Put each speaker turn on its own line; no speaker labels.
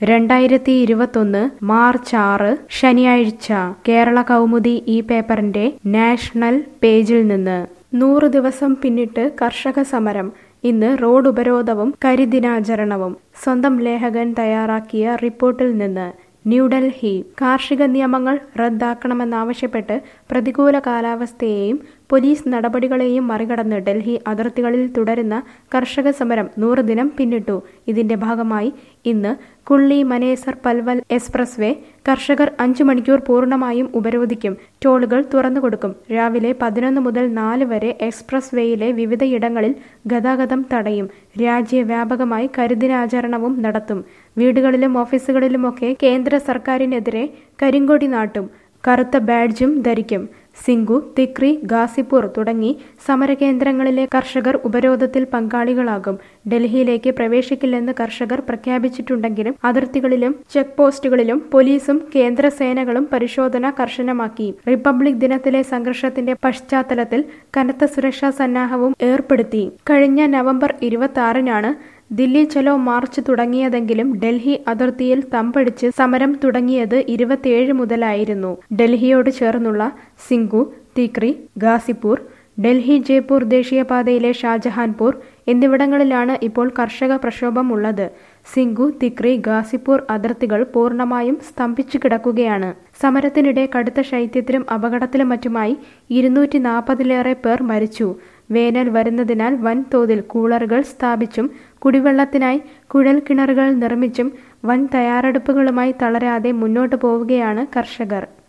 രണ്ടായിരത്തി ഇരുപത്തൊന്ന് മാർച്ച് ആറ് ശനിയാഴ്ച കേരള കൗമുദി ഈ പേപ്പറിന്റെ നാഷണൽ പേജിൽ നിന്ന് നൂറ് ദിവസം പിന്നിട്ട് കർഷക സമരം ഇന്ന് റോഡ് ഉപരോധവും കരിദിനാചരണവും സ്വന്തം ലേഖകൻ തയ്യാറാക്കിയ റിപ്പോർട്ടിൽ നിന്ന് ന്യൂഡൽഹി കാർഷിക നിയമങ്ങൾ റദ്ദാക്കണമെന്നാവശ്യപ്പെട്ട് പ്രതികൂല കാലാവസ്ഥയെയും പോലീസ് നടപടികളെയും മറികടന്ന് ഡൽഹി അതിർത്തികളിൽ തുടരുന്ന കർഷക സമരം നൂറ് ദിനം പിന്നിട്ടു ഇതിന്റെ ഭാഗമായി ഇന്ന് കുള്ളി മനേസർ പൽവൽ എക്സ്പ്രസ് വേ കർഷകർ അഞ്ചു മണിക്കൂർ പൂർണ്ണമായും ഉപരോധിക്കും ടോളുകൾ തുറന്നുകൊടുക്കും രാവിലെ പതിനൊന്ന് മുതൽ നാല് വരെ എക്സ്പ്രസ് വേയിലെ വിവിധയിടങ്ങളിൽ ഗതാഗതം തടയും രാജ്യവ്യാപകമായി കരിദിനാചരണവും നടത്തും വീടുകളിലും ഓഫീസുകളിലുമൊക്കെ കേന്ദ്ര സർക്കാരിനെതിരെ കരിങ്കൊടി നാട്ടും കറുത്ത ബാഡ്ജും ധരിക്കും സിംഗു തിക്രി ഗാസിപൂർ തുടങ്ങി സമരകേന്ദ്രങ്ങളിലെ കർഷകർ ഉപരോധത്തിൽ പങ്കാളികളാകും ഡൽഹിയിലേക്ക് പ്രവേശിക്കില്ലെന്ന് കർഷകർ പ്രഖ്യാപിച്ചിട്ടുണ്ടെങ്കിലും അതിർത്തികളിലും ചെക്ക് പോസ്റ്റുകളിലും പോലീസും കേന്ദ്രസേനകളും പരിശോധന കർശനമാക്കി റിപ്പബ്ലിക് ദിനത്തിലെ സംഘർഷത്തിന്റെ പശ്ചാത്തലത്തിൽ കനത്ത സുരക്ഷാ സന്നാഹവും ഏർപ്പെടുത്തി കഴിഞ്ഞ നവംബർ ഇരുപത്തി ആറിനാണ് ദില്ലി ചലോ മാർച്ച് തുടങ്ങിയതെങ്കിലും ഡൽഹി അതിർത്തിയിൽ തമ്പടിച്ച് സമരം തുടങ്ങിയത് ഇരുപത്തിയേഴ് മുതലായിരുന്നു ഡൽഹിയോട് ചേർന്നുള്ള സിംഗു തിക്രി ഗാസിപൂർ ഡൽഹി ജയ്പൂർ ദേശീയപാതയിലെ ഷാജഹാൻപൂർ എന്നിവിടങ്ങളിലാണ് ഇപ്പോൾ കർഷക പ്രക്ഷോഭം ഉള്ളത് സിംഗു തിക്രി ഗാസിപൂർ അതിർത്തികൾ പൂർണ്ണമായും സ്തംഭിച്ചു കിടക്കുകയാണ് സമരത്തിനിടെ കടുത്ത ശൈത്യത്തിലും അപകടത്തിലും മറ്റുമായി ഇരുന്നൂറ്റി നാൽപ്പതിലേറെ പേർ മരിച്ചു വേനൽ വരുന്നതിനാൽ വൻതോതിൽ കൂളറുകൾ സ്ഥാപിച്ചും കുടിവെള്ളത്തിനായി കുഴൽ കിണറുകൾ നിർമ്മിച്ചും വൻ തയ്യാറെടുപ്പുകളുമായി തളരാതെ മുന്നോട്ടു പോവുകയാണ് കർഷകർ